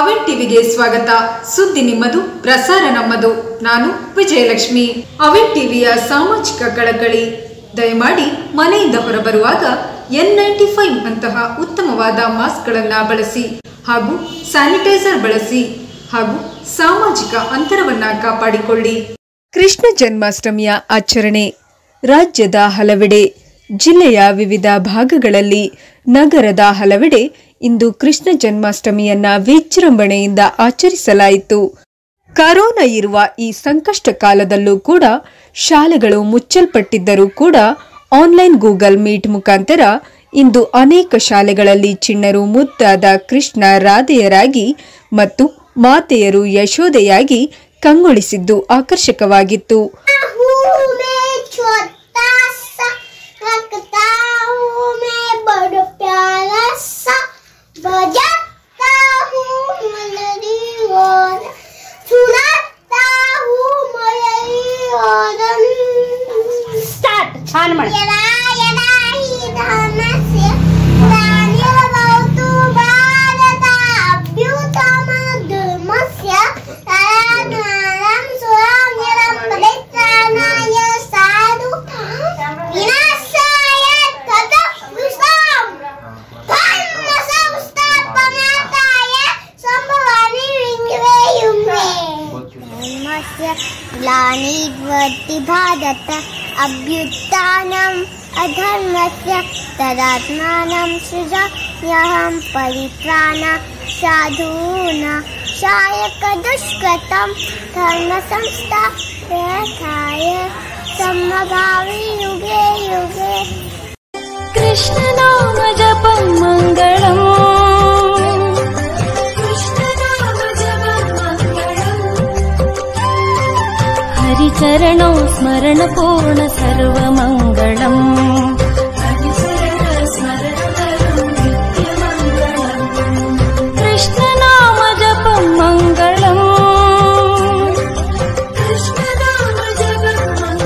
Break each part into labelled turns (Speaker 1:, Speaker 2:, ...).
Speaker 1: ಅವಿನ್ ಟಿವಿಗೆ ಸ್ವಾಗತ ಸುದ್ದಿ ನಿಮ್ಮದು ಪ್ರಸಾರ ನಮ್ಮದು ನಾನು ವಿಜಯಲಕ್ಷ್ಮಿ ಅವಿನ್ ಟಿವಿಯ ಸಾಮಾಜಿಕ ಕಳಕಳಿ ದಯಮಾಡಿ ಮನೆಯಿಂದ ಹೊರಬರುವಾಗ ಎನ್ ನೈಂಟಿ ಫೈವ್ ಅಂತಹ ಉತ್ತಮವಾದ ಮಾಸ್ಕ್ಗಳನ್ನು ಬಳಸಿ ಹಾಗೂ ಸ್ಯಾನಿಟೈಸರ್ ಬಳಸಿ ಹಾಗೂ ಸಾಮಾಜಿಕ ಅಂತರವನ್ನ ಕಾಪಾಡಿಕೊಳ್ಳಿ ಕೃಷ್ಣ ಜನ್ಮಾಷ್ಟಮಿಯ ಆಚರಣೆ ರಾಜ್ಯದ ಹಲವೆಡೆ ಜಿಲ್ಲೆಯ ವಿವಿಧ ಭಾಗಗಳಲ್ಲಿ ನಗರದ ಹಲವೆಡೆ ಇಂದು ಕೃಷ್ಣ ಜನ್ಮಾಷ್ಟಮಿಯನ್ನ ವಿಜೃಂಭಣೆಯಿಂದ ಆಚರಿಸಲಾಯಿತು ಕರೋನಾ ಇರುವ ಈ ಸಂಕಷ್ಟ ಕಾಲದಲ್ಲೂ ಕೂಡ ಶಾಲೆಗಳು ಮುಚ್ಚಲ್ಪಟ್ಟಿದ್ದರೂ ಕೂಡ ಆನ್ಲೈನ್ ಗೂಗಲ್ ಮೀಟ್ ಮುಖಾಂತರ ಇಂದು ಅನೇಕ ಶಾಲೆಗಳಲ್ಲಿ ಚಿಣ್ಣರು ಮುದ್ದಾದ ಕೃಷ್ಣ ರಾಧೆಯರಾಗಿ ಮತ್ತು ಮಾತೆಯರು ಯಶೋದೆಯಾಗಿ ಕಂಗೊಳಿಸಿದ್ದು ಆಕರ್ಷಕವಾಗಿತ್ತು
Speaker 2: हूँ मैं छोटा सा रखता हूँ मैं बड़ प्यारा सा बजाता हूँ मलरी और सुनाता हूँ मलरी और
Speaker 3: ಸ್ಟಾರ್ಟ್ छान ಮಾಡಿ
Speaker 2: यदा यदा हि धनस्य ग्लानिर्भवतु भारत अभ्युत्थानधर्मस्य तदात्मानं सुरानिरं परित्राणाय साधु विनाशाय ततः विश्वम् धर्मसंस्थापनार्थाय सम्भवामि विङ्गवे युङ्गे धर्मस्य ग्लानिर्भवति भारत अभ्युत्थानम् अधर्मस्य तदात्मानं सृजाम्यहं परित्राण साधूना शायकदुष्कृतं धर्मसंस्थापनार्थाय सम्भवामि युगे युगे
Speaker 4: कृष्णनाम जपं मङ्गलम् हरिचरणौ स्मरणपूर्ण सर्वमङ्गलम् कृष्णनाम जपं मङ्गलम् कृष्णनाम जपं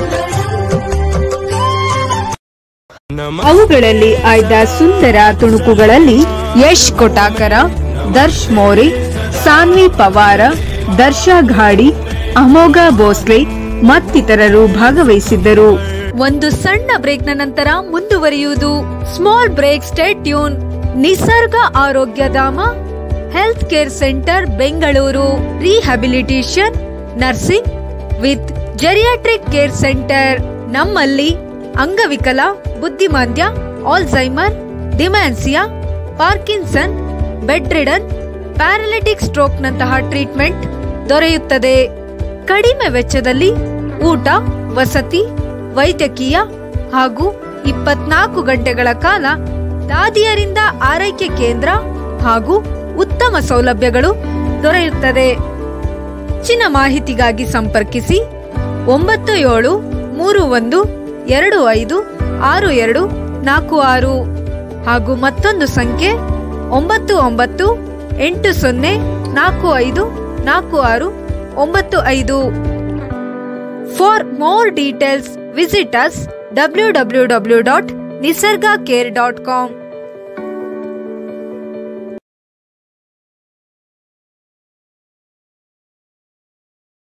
Speaker 4: मङ्गलम्
Speaker 1: ಅವುಗಳಲ್ಲಿ ಆಯ್ದ ಸುಂದರ ತುಣುಕುಗಳಲ್ಲಿ ಯಶ್ ಕೊಟಾಕರ ದರ್ಶ್ ಮೋರೆ ಸಾನ್ವಿ ಪವಾರ ದರ್ಶ ಘಾಡಿ ಅಮೋಘ ಭೋಸ್ಲೆ ಮತ್ತಿತರರು ಭಾಗವಹಿಸಿದ್ದರು ಒಂದು ಸಣ್ಣ ಬ್ರೇಕ್ನ ನಂತರ ಮುಂದುವರಿಯುವುದು small break state tuned Nisarga Arogyadhama health care centre Bengaluru rehabilitation nursing with geriatric care centre ನಮ್ಮಲ್ಲಿ ಅಂಗವಿಕಲ ಬುದ್ಧಿಮಾಂದ್ಯ Alzheimer dementia Parkinson bed ridden paralytic ಸ್ಟ್ರೋಕ್ನಂತಹ ಟ್ರೀಟ್ಮೆಂಟ್ ದೊರೆಯುತ್ತದೆ ಕಡಿಮೆ ವೆಚ್ಚದಲ್ಲಿ ಊಟ ವಸತಿ ವೈದ್ಯಕೀಯ ಹಾಗೂ ಇಪ್ಪತ್ನಾಲ್ಕು ಗಂಟೆಗಳ ಕಾಲ ದಾದಿಯರಿಂದ ಆರೈಕೆ ಕೇಂದ್ರ ಹಾಗೂ ಉತ್ತಮ ಸೌಲಭ್ಯಗಳು ದೊರೆಯುತ್ತದೆ ಹೆಚ್ಚಿನ ಮಾಹಿತಿಗಾಗಿ ಸಂಪರ್ಕಿಸಿ ಒಂಬತ್ತು ಏಳು ಮೂರು ಒಂದು ಎರಡು ಐದು ಆರು ಎರಡು ನಾಲ್ಕು ಆರು ಹಾಗೂ ಮತ್ತೊಂದು ಸಂಖ್ಯೆ ಒಂಬತ್ತು ಒಂಬತ್ತು ಎಂಟು ಸೊನ್ನೆ ನಾಲ್ಕು ಐದು ನಾಲ್ಕು ಆರು ಒಂಬತ್ತು ಐದು for more details visit us W W W dot Nisarga care dot com